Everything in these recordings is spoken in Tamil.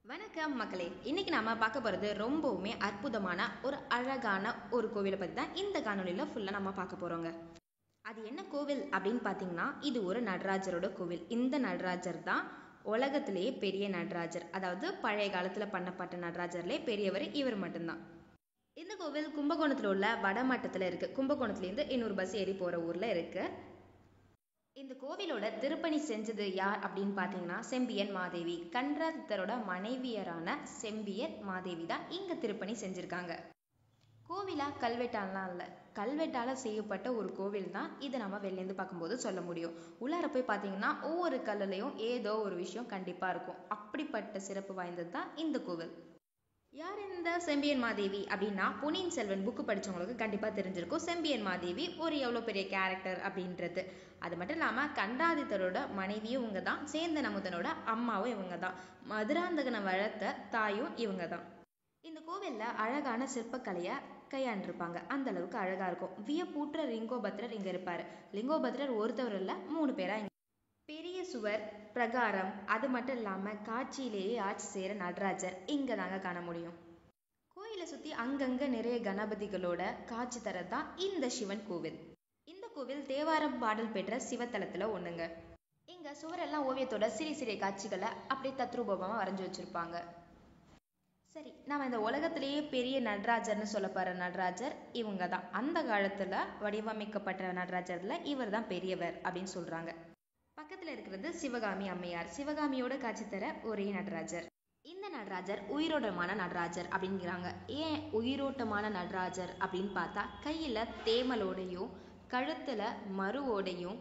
வணக்கம் மக்களே இன்னைக்கு நாம பார்க்க போறது ரொம்பவுமே அற்புதமான ஒரு அழகான ஒரு கோவிலை பத்தி தான் இந்த காணொலியில ஃபுல்லா நம்ம பார்க்க போறோங்க அது என்ன கோவில் அப்படின்னு பார்த்தீங்கன்னா இது ஒரு நடராஜரோட கோவில் இந்த நடராஜர் தான் உலகத்திலேயே பெரிய நடராஜர் அதாவது பழைய காலத்துல பண்ணப்பட்ட நடராஜர்லே பெரியவர் இவர் மட்டும்தான் இந்த கோவில் கும்பகோணத்துல உள்ள வடமட்டத்துல இருக்கு கும்பகோணத்துலேருந்து இன்னொரு பஸ் ஏறி போற ஊர்ல இருக்கு இந்த கோவிலோட திருப்பணி செஞ்சது யார் அப்படின்னு பார்த்தீங்கன்னா செம்பியன் மாதேவி கன்றாதித்தரோட மனைவியரான செம்பியன் மாதேவி தான் இங்க திருப்பணி செஞ்சிருக்காங்க கோவிலா கல்வெட்டாலாம் இல்லை கல்வெட்டால செய்யப்பட்ட ஒரு கோவில் தான் இதை நம்ம வெளிலேருந்து பார்க்கும்போது சொல்ல முடியும் உள்ளார போய் பார்த்தீங்கன்னா ஒவ்வொரு கல்லுலையும் ஏதோ ஒரு விஷயம் கண்டிப்பா இருக்கும் அப்படிப்பட்ட சிறப்பு வாய்ந்தது தான் இந்த கோவில் யார் இந்த செம்பியன் மாதேவி அப்படின்னா பொன்னியின் செல்வன் புக்கு படிச்சவங்களுக்கு கண்டிப்பா தெரிஞ்சிருக்கும் செம்பியன் மாதேவி ஒரு எவ்வளோ பெரிய கேரக்டர் அப்படின்றது அது மட்டும் இல்லாம கண்டாதித்தரோட மனைவியும் இவங்க தான் சேந்தன் அமுதனோட அம்மாவும் இவங்க தான் மதுராந்தகனை வளர்த்த தாயும் இவங்க தான் இந்த கோவில்ல அழகான சிற்பக்கலையை கையாண்டிருப்பாங்க அந்த அளவுக்கு அழகா இருக்கும் வியப்பூற்ற லிங்கோபத்ரர் இங்க இருப்பாரு லிங்கோபத்ரர் ஒருத்தவர் இல்ல மூணு பேரா இங்க பெரிய சுவர் பிரகாரம் அது மட்டும் இல்லாம காட்சியிலேயே ஆட்சி செய்யற நடராஜர் இங்க தாங்க காண முடியும் கோயிலை சுத்தி அங்கங்க நிறைய கணபதிகளோட காட்சி தரதான் இந்த சிவன் கோவில் இந்த கோவில் தேவாரம் பாடல் பெற்ற சிவத்தலத்துல ஒண்ணுங்க இங்க சுவரெல்லாம் ஓவியத்தோட சிறிய சிறிய காட்சிகளை அப்படியே தத்ரூபமா வரைஞ்சு வச்சிருப்பாங்க சரி நாம இந்த உலகத்திலேயே பெரிய நடராஜர்னு சொல்லப்படுற நடராஜர் இவங்க தான் அந்த காலத்துல வடிவமைக்கப்பட்ட நடராஜர்ல இவர் தான் பெரியவர் அப்படின்னு சொல்றாங்க பக்கத்துல இருக்கிறது சிவகாமி அம்மையார் சிவகாமியோட காட்சி தர ஒரே நடராஜர் இந்த நடராஜர் உயிரோட்டமான நடராஜர் அப்படிங்கிறாங்க ஏன் உயிரோட்டமான நடராஜர் அப்படின்னு பார்த்தா கையில தேமலோடையும் கழுத்துல மருவோடையும்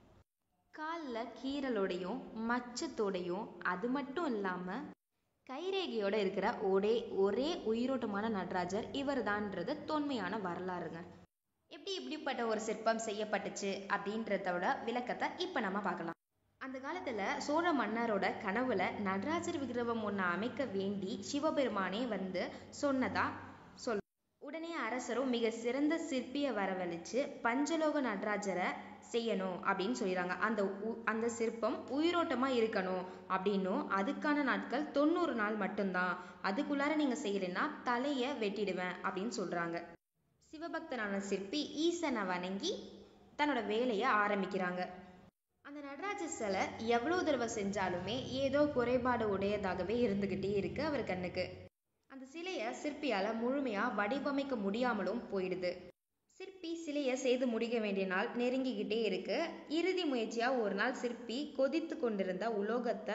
காலில் கீரலோடையும் மச்சத்தோடையும் அது மட்டும் இல்லாம கைரேகையோட இருக்கிற ஒரே ஒரே உயிரோட்டமான நடராஜர் இவர் தான்ன்றது தொன்மையான வரலாறுங்க எப்படி இப்படிப்பட்ட ஒரு சிற்பம் செய்யப்பட்டுச்சு அப்படின்றதோட விளக்கத்தை இப்ப நம்ம பார்க்கலாம் அந்த காலத்துல சோழ மன்னரோட கனவுல நடராஜர் விக்கிரகம் ஒன்று அமைக்க வேண்டி சிவபெருமானே வந்து சொன்னதா சொல் உடனே அரசரும் மிக சிறந்த சிற்பியை வரவழைச்சு பஞ்சலோக நடராஜரை செய்யணும் அப்படின்னு சொல்லிடுறாங்க அந்த உ- அந்த சிற்பம் உயிரோட்டமா இருக்கணும் அப்படின்னும் அதுக்கான நாட்கள் தொண்ணூறு நாள் மட்டும்தான் அதுக்குள்ளார நீங்க செய்யலைன்னா தலைய வெட்டிடுவேன் அப்படின்னு சொல்றாங்க சிவபக்தனான சிற்பி ஈசனை வணங்கி தன்னோட வேலையை ஆரம்பிக்கிறாங்க அந்த நடராஜ சிலை எவ்வளவு தடவை செஞ்சாலுமே ஏதோ குறைபாடு உடையதாகவே இருந்துகிட்டே இருக்கு அவர் கண்ணுக்கு அந்த சிலையை சிற்பியால முழுமையா வடிவமைக்க முடியாமலும் போயிடுது சிற்பி சிலையை செய்து முடிக்க வேண்டிய நாள் நெருங்கிக்கிட்டே இருக்கு இறுதி முயற்சியா ஒரு நாள் சிற்பி கொதித்து கொண்டிருந்த உலோகத்தை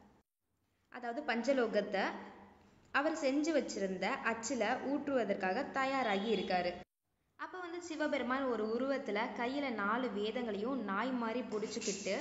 அதாவது பஞ்சலோகத்தை அவர் செஞ்சு வச்சிருந்த அச்சுல ஊற்றுவதற்காக தயாராகி இருக்காரு அப்ப வந்து சிவபெருமான் ஒரு உருவத்துல கையில நாலு வேதங்களையும் நாய் மாதிரி புடிச்சுக்கிட்டு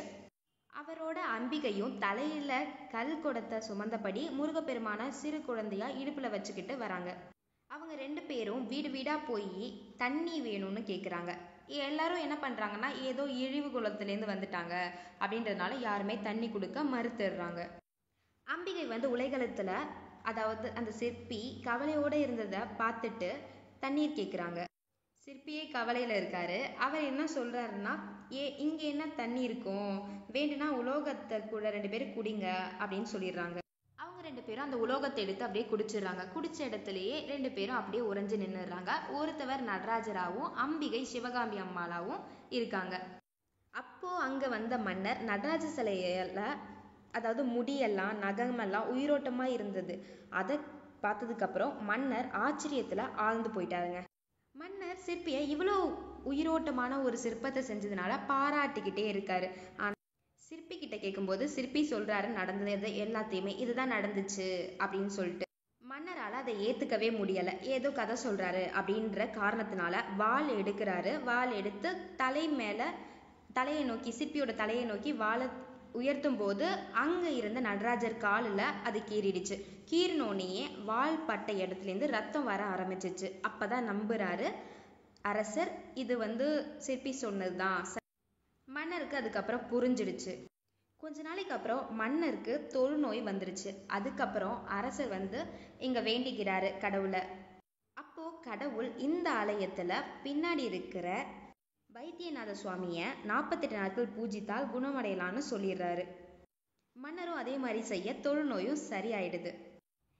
அவரோட அம்பிகையும் தலையில கல் குடத்தை சுமந்தபடி முருகப்பெருமான சிறு குழந்தையா இடுப்புல வச்சுக்கிட்டு வராங்க அவங்க ரெண்டு பேரும் வீடு வீடா போய் தண்ணி வேணும்னு கேக்குறாங்க எல்லாரும் என்ன பண்றாங்கன்னா ஏதோ இழிவு குலத்திலேருந்து வந்துட்டாங்க அப்படின்றதுனால யாருமே தண்ணி கொடுக்க மறுத்துடுறாங்க அம்பிகை வந்து உலகளத்துல அதாவது அந்த சிற்பி கவலையோட இருந்ததை பார்த்துட்டு தண்ணீர் கேக்குறாங்க சிற்பியே கவலையில இருக்காரு அவர் என்ன சொல்றாருன்னா ஏ இங்க என்ன தண்ணி இருக்கும் வேண்டுனா உலோகத்தை கூட ரெண்டு பேரும் குடிங்க அப்படின்னு சொல்லிடுறாங்க அவங்க ரெண்டு பேரும் அந்த உலோகத்தை எடுத்து அப்படியே குடிச்சிடுறாங்க குடிச்ச இடத்துலயே ரெண்டு பேரும் அப்படியே உறைஞ்சு நின்னுடுறாங்க ஒருத்தவர் நடராஜராவும் அம்பிகை சிவகாமி அம்மாளாவும் இருக்காங்க அப்போ அங்க வந்த மன்னர் நடராஜ சிலையில அதாவது முடியெல்லாம் நகமெல்லாம் உயிரோட்டமா இருந்தது அதை பார்த்ததுக்கு அப்புறம் மன்னர் ஆச்சரியத்துல ஆழ்ந்து போயிட்டாருங்க மன்னர் சிற்பியை இவ்வளோ உயிரோட்டமான ஒரு சிற்பத்தை செஞ்சதுனால பாராட்டிக்கிட்டே இருக்காரு ஆனா சிற்பி கிட்ட கேட்கும்போது சிற்பி சொல்றாரு நடந்தது எல்லாத்தையுமே இதுதான் நடந்துச்சு அப்படின்னு சொல்லிட்டு மன்னரால அதை ஏத்துக்கவே முடியல ஏதோ கதை சொல்றாரு அப்படின்ற காரணத்தினால வாள் எடுக்கிறாரு வாள் எடுத்து தலை மேல தலையை நோக்கி சிற்பியோட தலையை நோக்கி வாளை உயர்த்தும் போது அங்க இருந்த நடராஜர் காலில் அது கீறிடுச்சு கீறினோனையே வாள் பட்ட இடத்துல இருந்து ரத்தம் வர ஆரம்பிச்சிச்சு அப்பதான் நம்புறாரு அரசர் இது வந்து சிற்பி சொன்னதுதான் ச- மன்னருக்கு அதுக்கப்புறம் புரிஞ்சிடுச்சு கொஞ்ச நாளைக்கு அப்புறம் மன்னருக்கு தொழுநோய் வந்துருச்சு அதுக்கப்புறம் அரசர் வந்து இங்க வேண்டிக்கிறாரு கடவுளை அப்போ கடவுள் இந்த ஆலயத்துல பின்னாடி இருக்கிற வைத்தியநாத சுவாமிய நாற்பத்தெட்டு நாட்கள் பூஜித்தால் குணமடையலாம்னு சொல்லிடுறாரு மன்னரும் அதே மாதிரி செய்ய தொழுநோயும் சரியாயிடுது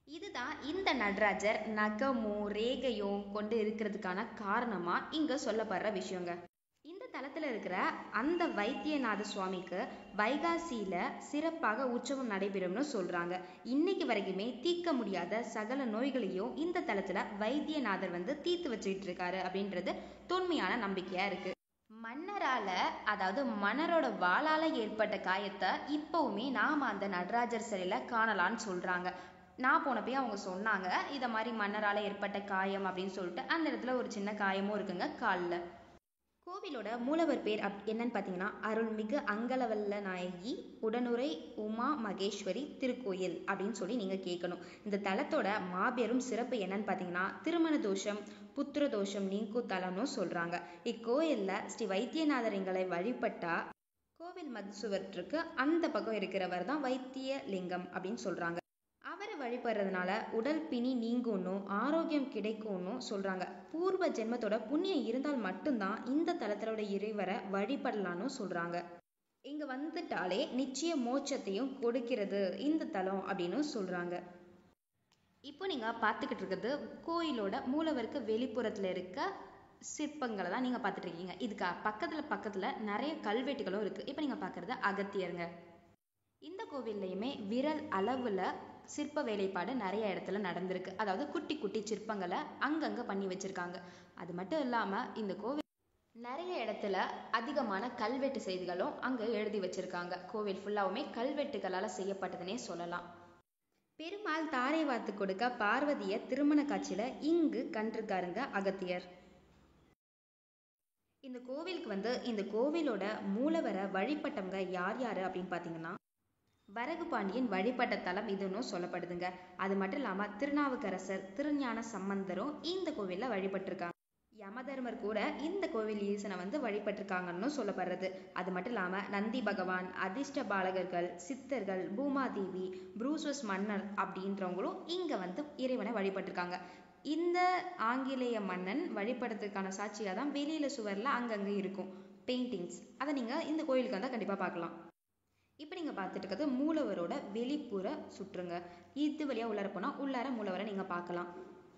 இதுதான் இந்த நடராஜர் நகமும் ரேகையும் கொண்டு இருக்கிறதுக்கான காரணமா இங்க சொல்லப்படுற விஷயங்க இந்த தலத்துல இருக்கிற அந்த வைத்தியநாத சுவாமிக்கு வைகாசியில சிறப்பாக உற்சவம் நடைபெறும்னு சொல்றாங்க இன்னைக்கு வரைக்குமே தீர்க்க முடியாத சகல நோய்களையும் இந்த தலத்துல வைத்தியநாதர் வந்து தீர்த்து வச்சுட்டு இருக்காரு அப்படின்றது தொன்மையான நம்பிக்கையா இருக்கு மன்னரால அதாவது மன்னரோட வாளால ஏற்பட்ட காயத்தை இப்பவுமே நாம அந்த நடராஜர் சிலையில காணலாம்னு சொல்றாங்க நான் போனப்பயே அவங்க சொன்னாங்க இதை மாதிரி மன்னரால ஏற்பட்ட காயம் அப்படின்னு சொல்லிட்டு அந்த இடத்துல ஒரு சின்ன காயமும் இருக்குங்க காலில் கோவிலோட மூலவர் பேர் அப் என்னன்னு பார்த்தீங்கன்னா அருள்மிகு அங்கலவல்ல நாயகி உடனுரை உமா மகேஸ்வரி திருக்கோயில் அப்படின்னு சொல்லி நீங்கள் கேட்கணும் இந்த தலத்தோட மாபெரும் சிறப்பு என்னன்னு பார்த்தீங்கன்னா திருமண தோஷம் புத்திர தோஷம் நீக்கும் தலம்னு சொல்கிறாங்க இக்கோயிலில் ஸ்ரீ வைத்தியநாதர் எங்களை வழிபட்டா கோவில் மதுசுவற்றுக்கு அந்த பக்கம் இருக்கிறவர் தான் வைத்திய லிங்கம் அப்படின்னு சொல்கிறாங்க அவரை வழிபடுறதுனால உடல் பிணி நீங்கும்னும் ஆரோக்கியம் கிடைக்கும்னும் சொல்றாங்க பூர்வ ஜென்மத்தோட புண்ணியம் இருந்தால் மட்டும்தான் இந்த தலத்தோட இறைவரை வழிபடலாம்னு சொல்றாங்க இங்க வந்துட்டாலே நிச்சய மோட்சத்தையும் கொடுக்கிறது இந்த தலம் அப்படின்னு சொல்றாங்க இப்போ நீங்க பார்த்துக்கிட்டு இருக்கிறது கோயிலோட மூலவருக்கு வெளிப்புறத்துல இருக்க சிற்பங்களை தான் நீங்க பார்த்துட்டு இருக்கீங்க இதுக்கு பக்கத்துல பக்கத்துல நிறைய கல்வெட்டுகளும் இருக்கு இப்போ நீங்க பார்க்கறது அகத்தியருங்க இந்த கோவில்லையுமே விரல் அளவுல சிற்ப வேலைப்பாடு நிறைய இடத்துல நடந்திருக்கு அதாவது குட்டி குட்டி சிற்பங்களை அங்கங்க பண்ணி வச்சிருக்காங்க அது மட்டும் இல்லாம இந்த கோவில் நிறைய இடத்துல அதிகமான கல்வெட்டு செய்திகளும் அங்க எழுதி வச்சிருக்காங்க கோவில் ஃபுல்லாவுமே கல்வெட்டுகளால செய்யப்பட்டதுன்னே சொல்லலாம் பெருமாள் தாரை வார்த்து கொடுக்க பார்வதிய திருமண காட்சியில இங்கு கண்டிருக்காருங்க அகத்தியர் இந்த கோவிலுக்கு வந்து இந்த கோவிலோட மூலவரை வழிபட்டவங்க யார் யாரு அப்படின்னு பாத்தீங்கன்னா வரகு பாண்டியன் வழிபட்ட தலம் இதுன்னு சொல்லப்படுதுங்க அது மட்டும் இல்லாம திருநாவுக்கரசர் திருஞான சம்பந்தரும் இந்த கோவில்ல வழிபட்டிருக்காங்க யமதர்மர் கூட இந்த கோவில் ஈசனை வந்து வழிபட்டிருக்காங்கன்னு சொல்லப்படுறது அது மட்டும் இல்லாம நந்தி பகவான் அதிர்ஷ்ட பாலகர்கள் சித்தர்கள் பூமாதேவி புரூசஸ் மன்னர் அப்படின்றவங்களும் இங்க வந்து இறைவனை வழிபட்டிருக்காங்க இந்த ஆங்கிலேய மன்னன் வழிபடுறதுக்கான சாட்சியாக தான் வெளியில சுவர்ல அங்கங்க இருக்கும் பெயிண்டிங்ஸ் அதை நீங்க இந்த கோயிலுக்கு வந்தால் கண்டிப்பா பார்க்கலாம் இப்போ நீங்கள் பார்த்துட்டு இருக்கிறது மூலவரோட வெளிப்புற சுற்றுங்க இது வழியாக உள்ளார போனால் உள்ளார மூலவரை நீங்கள் பார்க்கலாம்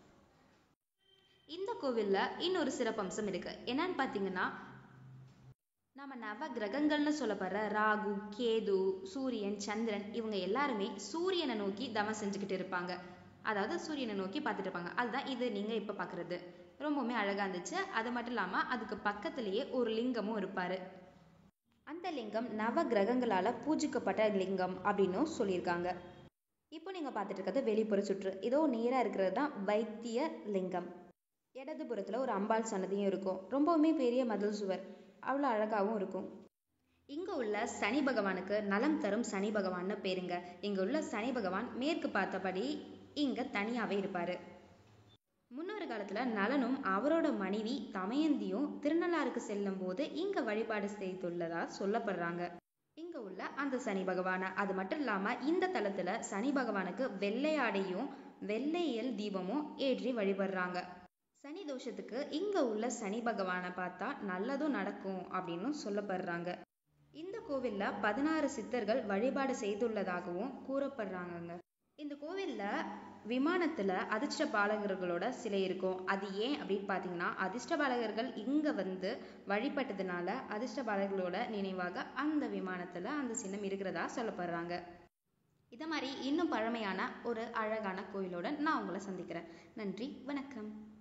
இந்த கோவிலில் இன்னொரு சிறப்பம்சம் இருக்கு என்னன்னு பார்த்தீங்கன்னா நம்ம நவ கிரகங்கள்னு சொல்லப்படுற ராகு கேது சூரியன் சந்திரன் இவங்க எல்லாருமே சூரியனை நோக்கி தவம் செஞ்சுக்கிட்டு இருப்பாங்க அதாவது சூரியனை நோக்கி பார்த்துட்டு இருப்பாங்க அதுதான் இது நீங்கள் இப்போ பார்க்குறது ரொம்பவுமே அழகாக இருந்துச்சு அது மட்டும் இல்லாமல் அதுக்கு பக்கத்துலேயே ஒரு லிங்கமும் இருப்பார் அந்த லிங்கம் நவ கிரகங்களால பூஜிக்கப்பட்ட லிங்கம் அப்படின்னும் சொல்லியிருக்காங்க இப்போ நீங்க பார்த்துட்டு இருக்கிறது வெளிப்புற சுற்று இதோ நேரா இருக்கிறது தான் வைத்திய லிங்கம் இடதுபுறத்துல ஒரு அம்பாள் சன்னதியும் இருக்கும் ரொம்பவுமே பெரிய மதில் சுவர் அவ்வளோ அழகாகவும் இருக்கும் இங்க உள்ள சனி பகவானுக்கு நலம் தரும் சனி பகவான்னு பேருங்க இங்க உள்ள சனி பகவான் மேற்கு பார்த்தபடி இங்க தனியாவே இருப்பாரு முன்னொரு காலத்துல நலனும் அவரோட மனைவி தமயந்தியும் திருநள்ளாருக்கு செல்லும் போது இங்க வழிபாடு செய்துள்ளதா சொல்லப்படுறாங்க இங்க உள்ள அந்த சனி பகவானை அது மட்டும் இல்லாம இந்த தலத்துல சனி பகவானுக்கு வெள்ளை ஆடையும் வெள்ளையல் தீபமும் ஏற்றி வழிபடுறாங்க சனி தோஷத்துக்கு இங்க உள்ள சனி பகவானை பார்த்தா நல்லதும் நடக்கும் அப்படின்னு சொல்லப்படுறாங்க இந்த கோவில்ல பதினாறு சித்தர்கள் வழிபாடு செய்துள்ளதாகவும் கூறப்படுறாங்கங்க இந்த கோவில்ல விமானத்துல அதிர்ஷ்ட பாலகர்களோட சிலை இருக்கும் அது ஏன் அப்படின்னு பார்த்தீங்கன்னா அதிர்ஷ்ட பாலகர்கள் இங்க வந்து வழிபட்டதுனால அதிர்ஷ்ட பாலகர்களோட நினைவாக அந்த விமானத்துல அந்த சின்னம் இருக்கிறதா சொல்லப்படுறாங்க இதை மாதிரி இன்னும் பழமையான ஒரு அழகான கோயிலோட நான் உங்களை சந்திக்கிறேன் நன்றி வணக்கம்